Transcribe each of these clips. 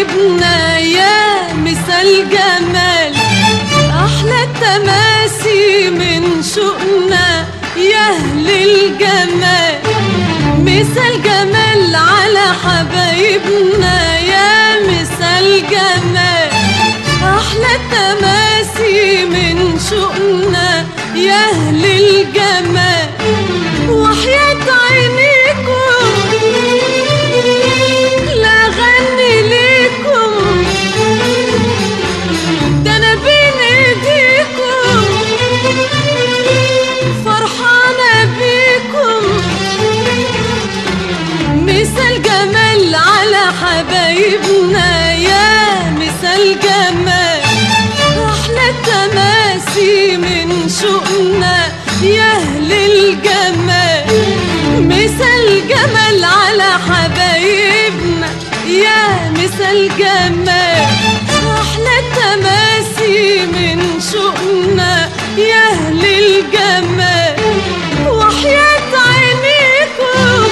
حبايبنا يا مثال جمال احلى التماسي من شوقنا يا اهل الجمال مثال جمال على حبايبنا يا مثال جمال احلى التماسي من شوقنا يا اهل الجمال وحياة عينيكم لا غني ليكم ده انا بين ايديكم فرحانة بيكم مثال جمال على حبايبنا يا مثال جمال احلى التماسي من شوقنا يا اهل الجمال مثال جمال على حبايبنا يا مثال جمال احلى التماسي من شوقنا يا اهل الجمال وحياة عينيكم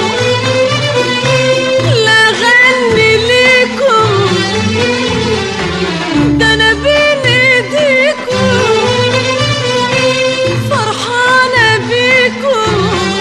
لا غني ليكم ده انا بين ايديكم فرحانة بيكم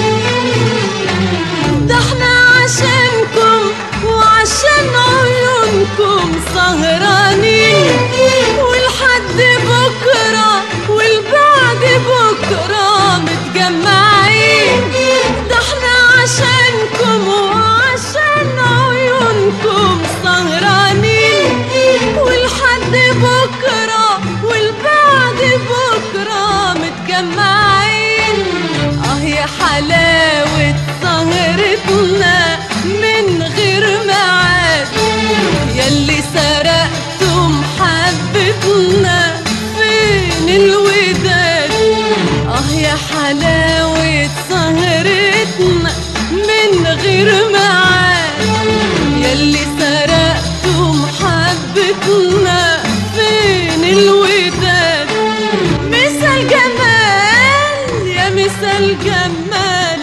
ده احنا عشانكم وعشان عيونكم سهرانين ولحد بكرة والبعد بكرة متجمعين ده احنا عشانكم وعشان عيونكم سهرانين ولحد بكرة والبعد بكرة متجمعين اه يا حلاوة سهرتنا من غير ميعاد ياللي سرقتم حبتنا فين الوداد اه يا حلاوة سهرتنا من غير ميعاد ياللي سرقتم حبتنا فين الوداد مثال جمال يا مثال جمال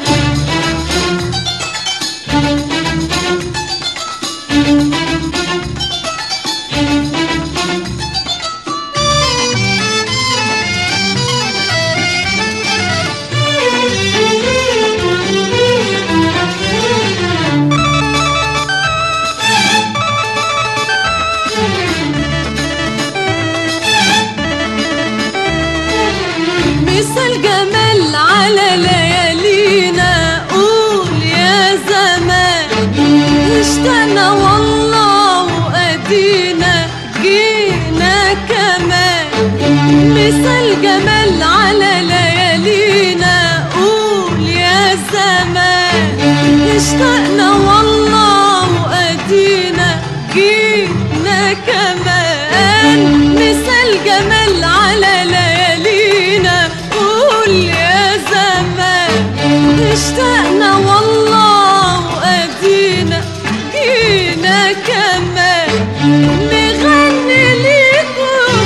مثال جمال على ليالينا قول يا زمان اشتقنا والله وادينا جينا كمان مثال جمال على ليالينا قول يا زمان اشتقنا والله وادينا جينا كمان مثال جمال على ليالينا قول يا زمان اشتقنا والله وادينا جينا كمان نغني ليكم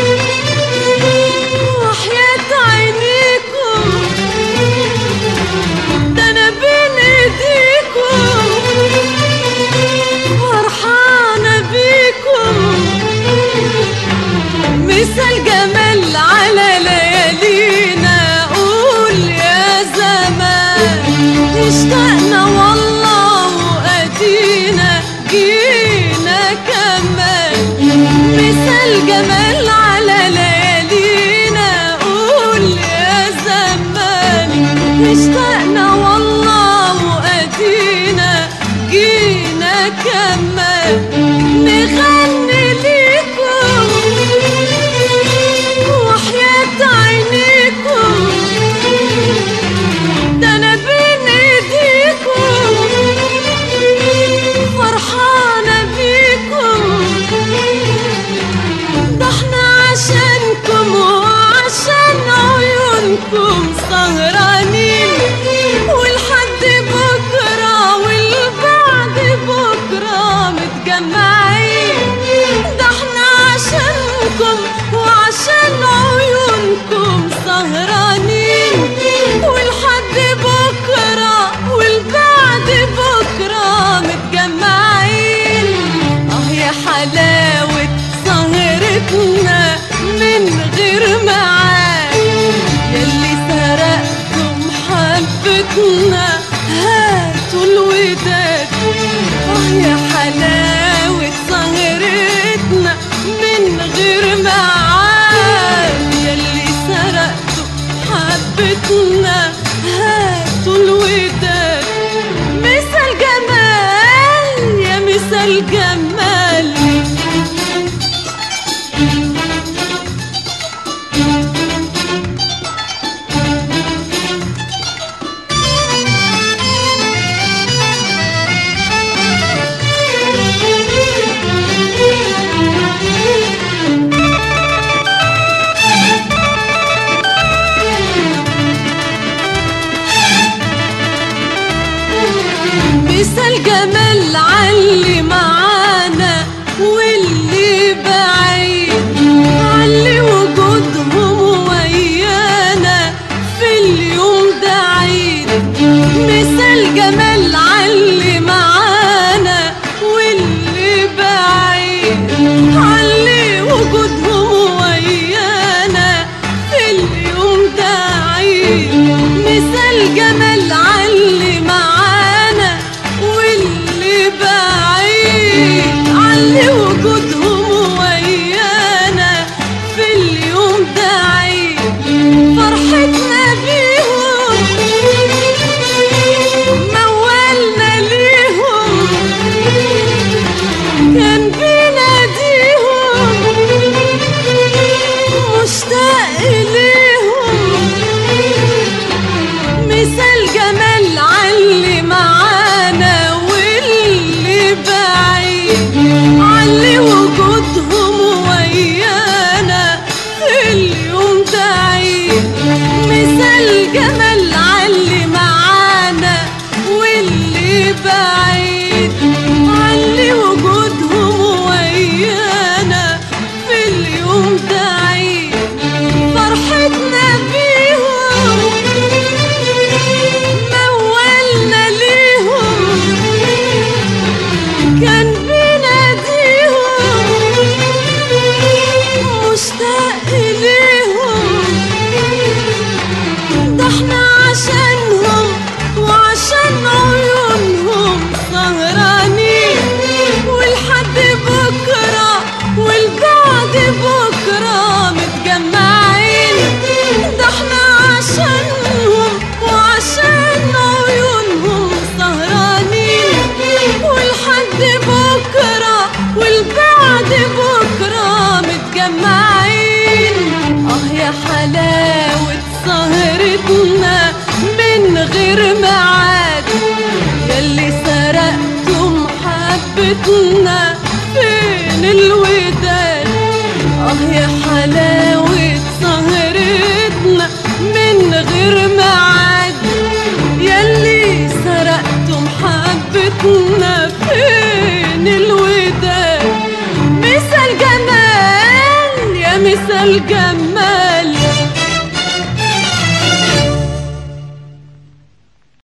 وحياة عينيكم ده انا بين ايديكم فرحانة بيكم مثال جمال على ليالينا قول يا زمان اشتقنا والله وادينا جينا كمان مثال جمال على ليالينا قول يا زمان اشتقنا والله وادينا جينا كمان نغني ليكم وحياة عينيكم ده انا بين ايديكم فرحانة بيكم ده احنا عشانكم وعشان عيونكم سهرانين ولحد بكرة والبعد بكرة متجمعين ده احنا عشانكم وعشان عيونكم سهرانين ولحد بكرة والبعد بكرة متجمعين اه يا حلاوة نشتاق إليهم ده احنا عشانهم وعشان عيونهم سهرانين والحد بكرة والبعد بكرة متجمعين ده احنا عشانهم وعشان عيونهم سهرانين والحد بكرة والبعد بكرة متجمعين اه يا حلاوة سهرتنا من غير ميعاد يلي سرقتم حبتنا فين الوداد اه يا حلاوة سهرتنا من غير ميعاد يلي سرقتم حبتنا فين الوداد مثل جمال يا مثل جمال